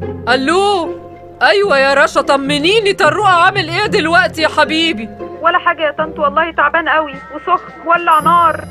الو ايوه يا رشا طمنيني طروقه عامل ايه دلوقتي يا حبيبي ولا حاجة يا طنط والله تعبان قوي وسخن ولع نار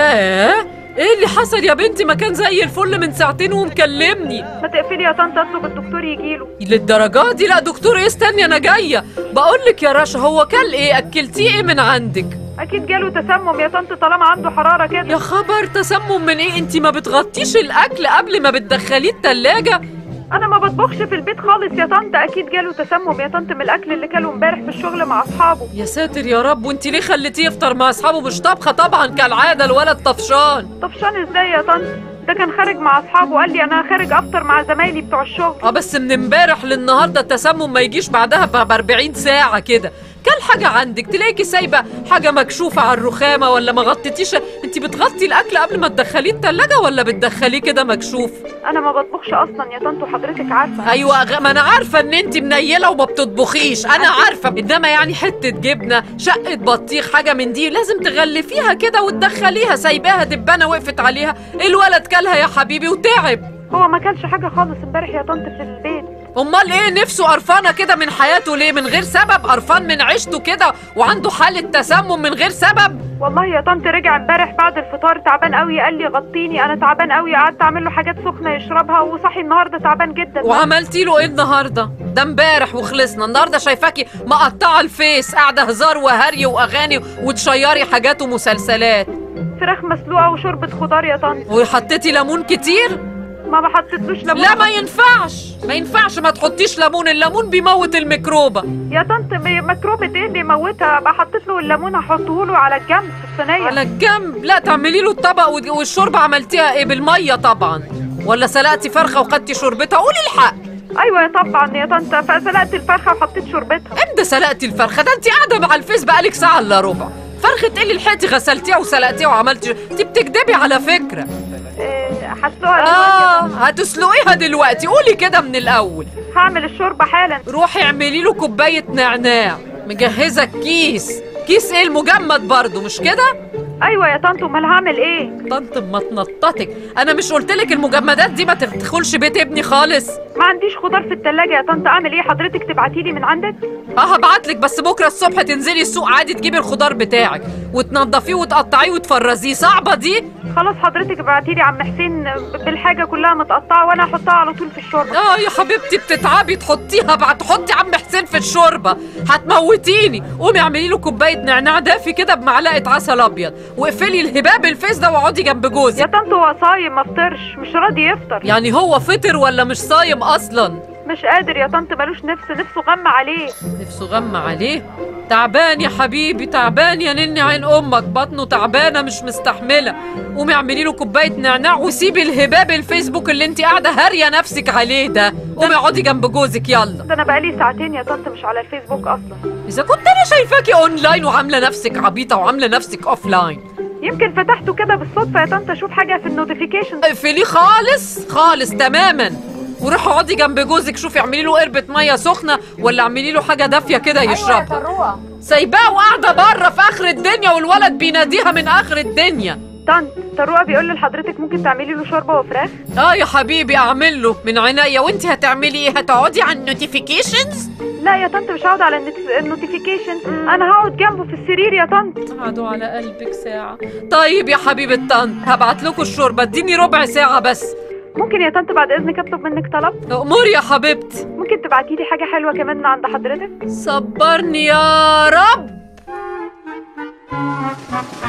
ياه ايه اللي حصل يا بنتي ما كان زي الفل من ساعتين ومكلمني ما تقفلي يا طنط اطلب الدكتور يجيله للدرجه دي لا دكتور ايه استني انا جايه بقول لك يا رشا هو كل ايه اكلتيه ايه من عندك اكيد جاله تسمم يا طنط طالما عنده حرارة كده يا خبر تسمم من ايه انتي ما بتغطيش الاكل قبل ما بتدخليه التلاجة انا ما بطبخش في البيت خالص يا طنط اكيد جاله تسمم يا طنط من الاكل اللي كله امبارح في الشغل مع اصحابه يا ساتر يا رب وانتي ليه خليتيه يفطر مع اصحابه مش طبخه طبعا كالعاده الولد طفشان طفشان ازاي يا طنط ده كان خارج مع اصحابه قال لي انا خارج افطر مع زمايلي بتوع الشغل اه بس من امبارح للنهارده التسمم ما يجيش بعدها ب 40 ساعه كده كل حاجة عندك تلاقيكي سايبة حاجة مكشوفة على الرخامة ولا ما غطيتيش انت بتغطي الأكل قبل ما تدخليه التلاجة ولا بتدخليه كده مكشوف انا ما بطبخش اصلا يا طنط وحضرتك عارفة ايوه غ- ما انا عارفه ان انت منيله وما بتطبخيش انا عارفه انما يعني حته جبنه شقه بطيخ حاجه من دي لازم تغلفيها كده وتدخليها سايباها دبانه وقفت عليها الولد كلها يا حبيبي وتعب هو ما كانش حاجة خالص امبارح يا طنط في البيت امال ايه نفسه قرفانه كده من حياته ليه من غير سبب قرفان من عيشته كده وعنده حاله تسمم من غير سبب والله يا طنط رجع امبارح بعد الفطار تعبان قوي قال لي غطيني انا تعبان قوي قعدت اعمل له حاجات سخنه يشربها وصحي النهارده تعبان جدا وعملتي له ايه النهارده ده امبارح وخلصنا النهارده شايفاكي مقطعه الفيس قاعده هزار وهري واغاني وتشيري حاجات ومسلسلات فراخ مسلوقه وشوربه خضار يا طنط وحطيتي ليمون كتير ما بحطتلوش ليمون لا ما ينفعش ما ينفعش ما تحطيش ليمون الليمون بيموت الميكروبة يا طنط م- مكروبه ايه اللي يموتها بقى حطيت له الليمون هحطه له على الجنب في الصينيه على الجنب لا تعملي له الطبق ود- والشوربة عملتيها ايه بالمية طبعا ولا سلقتي فرخة وخدتي شوربتها قولي الحق ايوه طبعا يا طنط فسلقت الفرخه وحطيت شوربتها امتى سلقتي الفرخة ده انت قاعدة مع الفيس بقالك ساعة الا ربع فرخة ايه اللي لحقتي غسلتيها وسلقتيها وعملتي انت بتكدبي على فكرة إيه، هسلقها دلوقتي اه يا طنط. هتسلقيها دلوقتي قولي كده من الاول هعمل الشوربه حالا روحي اعملي له كوبايه نعناع مجهزه الكيس كيس ايه المجمد برضو مش كده ايوه يا طنط امال هعمل ايه طنط ما تنططك انا مش قلتلك المجمدات دي ما تدخلش بيت ابني خالص ما عنديش خضار في التلاجة يا طنط اعمل ايه حضرتك تبعتي لي من عندك اه هبعتلك بس بكره الصبح تنزلي السوق عادي تجيبي الخضار بتاعك وتنضفيه وتقطعيه وتفرزيه صعبه دي خلاص حضرتك ابعتي لي عم حسين بالحاجه كلها متقطعه وانا هحطها على طول في الشوربه اه يا حبيبتي بتتعبي تحطيها بعد تحطي عم حسين في الشوربه هتموتيني قومي اعملي له كوبايه نعناع دافي كده بمعلقه عسل ابيض واقفلي الهباب الفيس ده واقعدي جنب جوزك يا طنط هو صايم ما فطرش مش راضي يفطر يعني هو فطر ولا مش صايم اصلا مش قادر يا طنط ملوش نفس نفسه غم عليه نفسه غم عليه تعبان يا حبيبي تعبان يا نني عين امك بطنه تعبانه مش مستحمله قومي اعملي له كوبايه نعناع وسيبي الهباب الفيسبوك اللي انت قاعده هاريه نفسك عليه ده قومي اقعدي جنب جوزك يلا ده انا بقالي ساعتين يا طنط مش على الفيسبوك اصلا اذا كنت انا شايفاكي اونلاين وعامله نفسك عبيطه وعامله نفسك اوفلاين يمكن فتحته كده بالصدفه يا طنط اشوف حاجه في النوتيفيكيشن اقفليه خالص خالص تماما وروحي اقعدي جنب جوزك شوفي اعملي له قربة ميه سخنه ولا اعملي له حاجه دافيه كده يشربها سايباه وقاعده بره في اخر الدنيا والولد بيناديها من اخر الدنيا طنط طروقه بيقول لحضرتك ممكن تعملي له شوربه وفراخ اه يا حبيبي اعمل له من عينيا وانت هتعملي ايه هتقعدي على النوتيفيكيشنز لا يا طنط مش هقعد على النت- النوتيفيكيشن انا هقعد جنبه في السرير يا طنط قعدوا على قلبك ساعه طيب يا حبيبه طنط هبعت لكم الشوربه اديني ربع ساعه بس ممكن يا طنط بعد اذنك اطلب منك طلب اموري يا حبيبتي ممكن تبعتي لي حاجه حلوه كمان من عند حضرتك صبرني يا رب